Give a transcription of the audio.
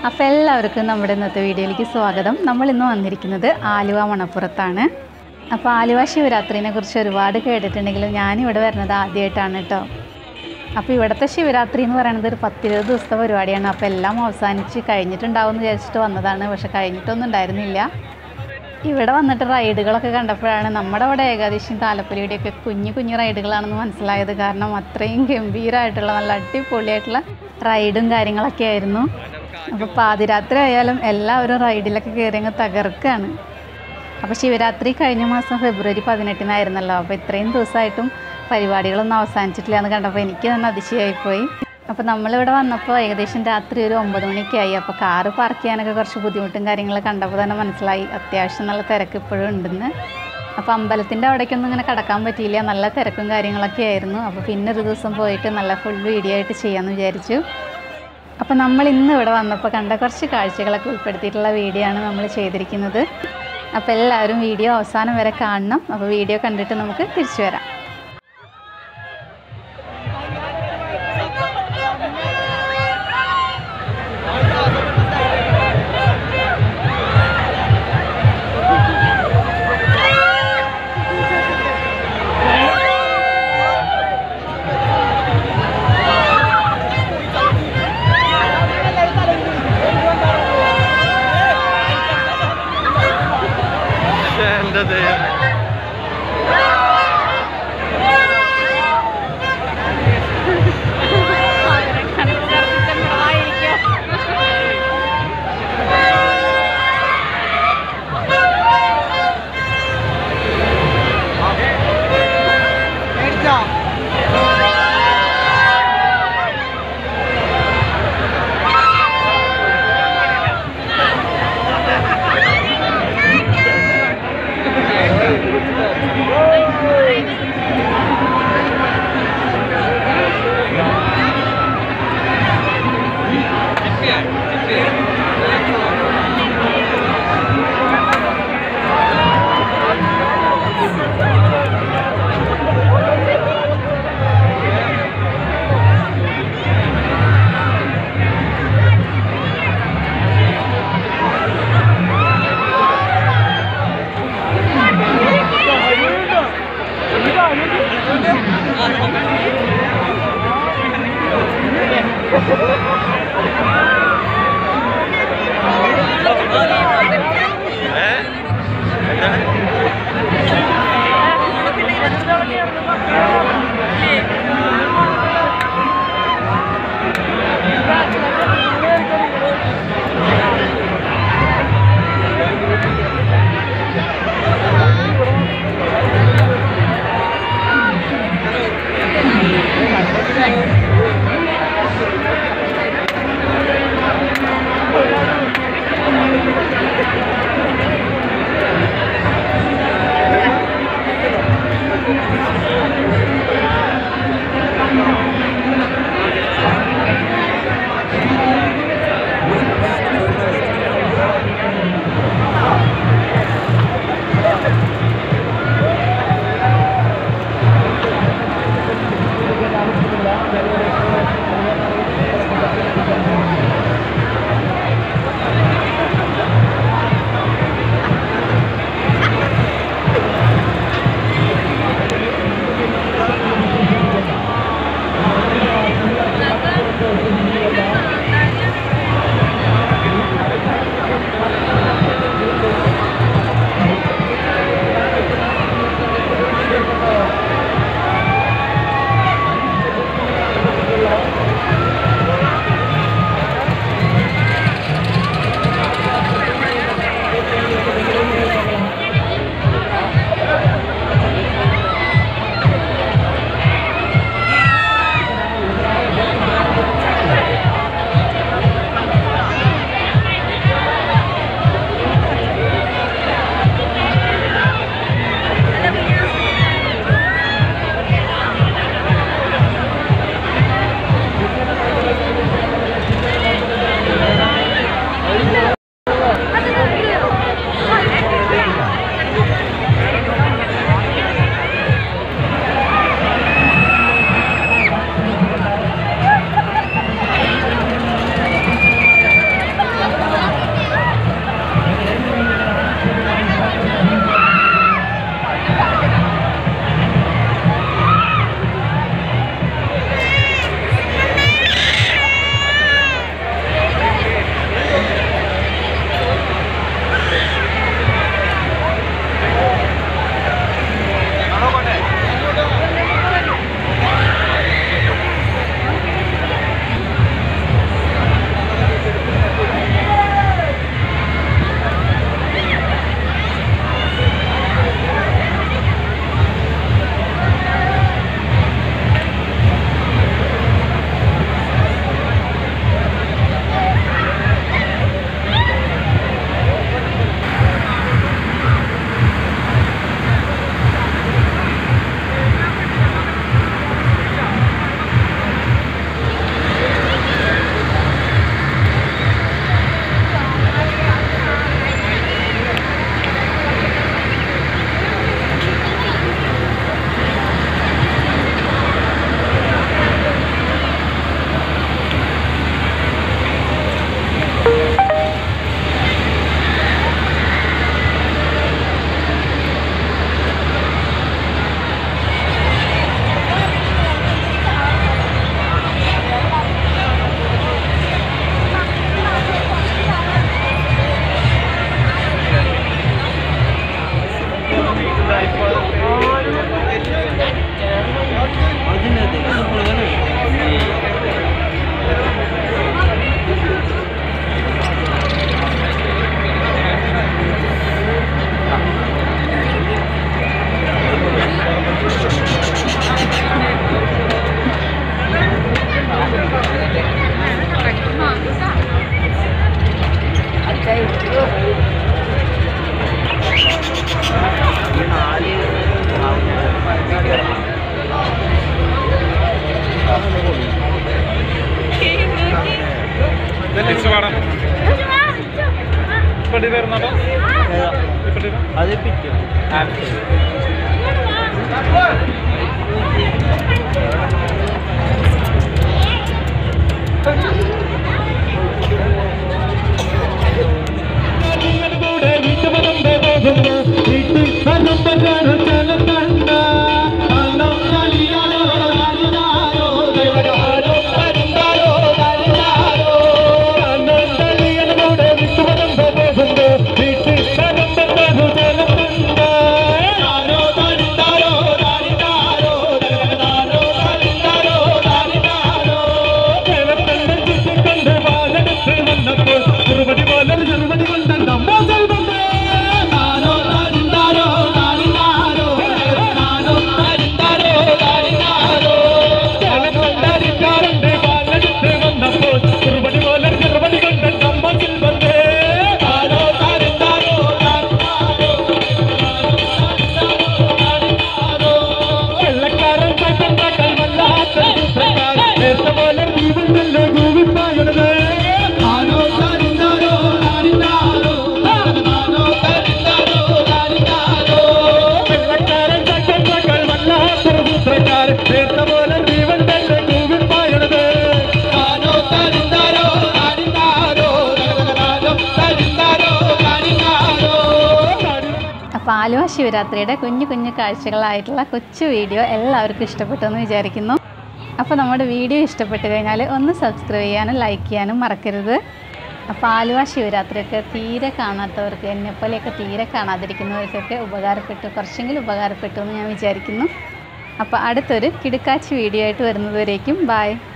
അപ്പോൾ എല്ലാവർക്കും നമ്മുടെ ഇന്നത്തെ വീഡിയോയിലേക്ക് സ്വാഗതം നമ്മൾ ഇന്ന് വന്നിരിക്കുന്നത് ആലുവ മണപ്പുറത്താണ് അപ്പോൾ ആലുവ ശിവരാത്രിനെ കുറിച്ച് ഒരുപാട് കേട്ടിട്ടുണ്ടെങ്കിലും ഞാനിവിടെ വരുന്നത് ആദ്യമായിട്ടാണ് കേട്ടോ അപ്പോൾ ഇവിടുത്തെ ശിവരാത്രി എന്ന് പറയുന്നത് ഒരു പത്തിരുപത് ദിവസത്തെ പരിപാടിയാണ് അപ്പോൾ എല്ലാം അവസാനിച്ച് കഴിഞ്ഞിട്ടുണ്ടാവും എന്ന് വിചാരിച്ചിട്ട് വന്നതാണ് പക്ഷെ കഴിഞ്ഞിട്ടൊന്നും ഉണ്ടായിരുന്നില്ല ഇവിടെ വന്നിട്ട് റൈഡുകളൊക്കെ കണ്ടപ്പോഴാണ് നമ്മുടെ അവിടെ ഏകദേശം താലപ്പൊലിയുടെയൊക്കെ കുഞ്ഞു കുഞ്ഞു റൈഡുകളാണെന്ന് മനസ്സിലായത് കാരണം അത്രയും ഗംഭീരമായിട്ടുള്ള നല്ല അടിപൊളിയായിട്ടുള്ള റൈഡും കാര്യങ്ങളൊക്കെ ആയിരുന്നു അപ്പോൾ പാതിരാത്രി ആയാലും എല്ലാവരും റൈഡിലൊക്കെ കയറി അങ്ങ് തകർക്കുകയാണ് അപ്പോൾ ശിവരാത്രി കഴിഞ്ഞ മാസം ഫെബ്രുവരി പതിനെട്ടിനായിരുന്നല്ലോ അപ്പോൾ ഇത്രയും ദിവസമായിട്ടും പരിപാടികളൊന്നും അവസാനിച്ചിട്ടില്ല എന്ന് കണ്ടപ്പോൾ എനിക്ക് തന്നെ അതിശയമായിപ്പോയി അപ്പോൾ നമ്മളിവിടെ വന്നപ്പോൾ ഏകദേശം രാത്രി ഒരു ഒമ്പത് മണിയൊക്കെ ആയി അപ്പോൾ കാറ് പാർക്ക് ചെയ്യാനൊക്കെ കുറച്ച് ബുദ്ധിമുട്ടും കാര്യങ്ങളൊക്കെ കണ്ടപ്പോൾ തന്നെ മനസ്സിലായി അത്യാവശ്യം നല്ല തിരക്ക് ഇപ്പോഴും ഉണ്ടെന്ന് അപ്പോൾ അമ്പലത്തിൻ്റെ അവിടേക്കൊന്നും ഇങ്ങനെ കടക്കാൻ പറ്റിയില്ല നല്ല തിരക്കും കാര്യങ്ങളൊക്കെ ആയിരുന്നു അപ്പോൾ പിന്നെ ഒരു ദിവസം പോയിട്ട് നല്ല ഫുൾ വീഡിയോ ആയിട്ട് ചെയ്യാമെന്ന് വിചാരിച്ചു അപ്പോൾ നമ്മൾ ഇന്ന് ഇവിടെ വന്നപ്പോൾ കണ്ട കുറച്ച് കാഴ്ചകളൊക്കെ ഉൾപ്പെടുത്തിയിട്ടുള്ള വീഡിയോ ആണ് നമ്മൾ ചെയ്തിരിക്കുന്നത് അപ്പോൾ എല്ലാവരും വീഡിയോ അവസാനം വരെ കാണണം അപ്പോൾ വീഡിയോ കണ്ടിട്ട് നമുക്ക് തിരിച്ചു വരാം എൻ്റെ ദൈവം പാടാം ഇപ്പടി വരുന്നതോ ഇപ്പടി അത് പിറ്റും ആപ്റ്റ് അപ്പോൾ ആലുവ ശിവരാത്രിയുടെ കുഞ്ഞു കുഞ്ഞു കാഴ്ചകളായിട്ടുള്ള കൊച്ചു വീഡിയോ എല്ലാവർക്കും ഇഷ്ടപ്പെട്ടു എന്ന് വിചാരിക്കുന്നു അപ്പോൾ നമ്മുടെ വീഡിയോ ഇഷ്ടപ്പെട്ട് കഴിഞ്ഞാൽ ഒന്ന് സബ്സ്ക്രൈബ് ചെയ്യാനും ലൈക്ക് ചെയ്യാനും മറക്കരുത് അപ്പോൾ ആലുവ ശിവരാത്രിയൊക്കെ തീരെ കാണാത്തവർക്ക് എന്നെപ്പോലെയൊക്കെ തീരെ കാണാതിരിക്കുന്നവർക്കൊക്കെ ഉപകാരപ്പെട്ടു കുറച്ചെങ്കിലും ഉപകാരപ്പെട്ടു എന്ന് ഞാൻ വിചാരിക്കുന്നു അപ്പോൾ അടുത്തൊരു കിടുക്കാച്ചി വീഡിയോ ആയിട്ട് വരുന്നതുവരേക്കും ബായ്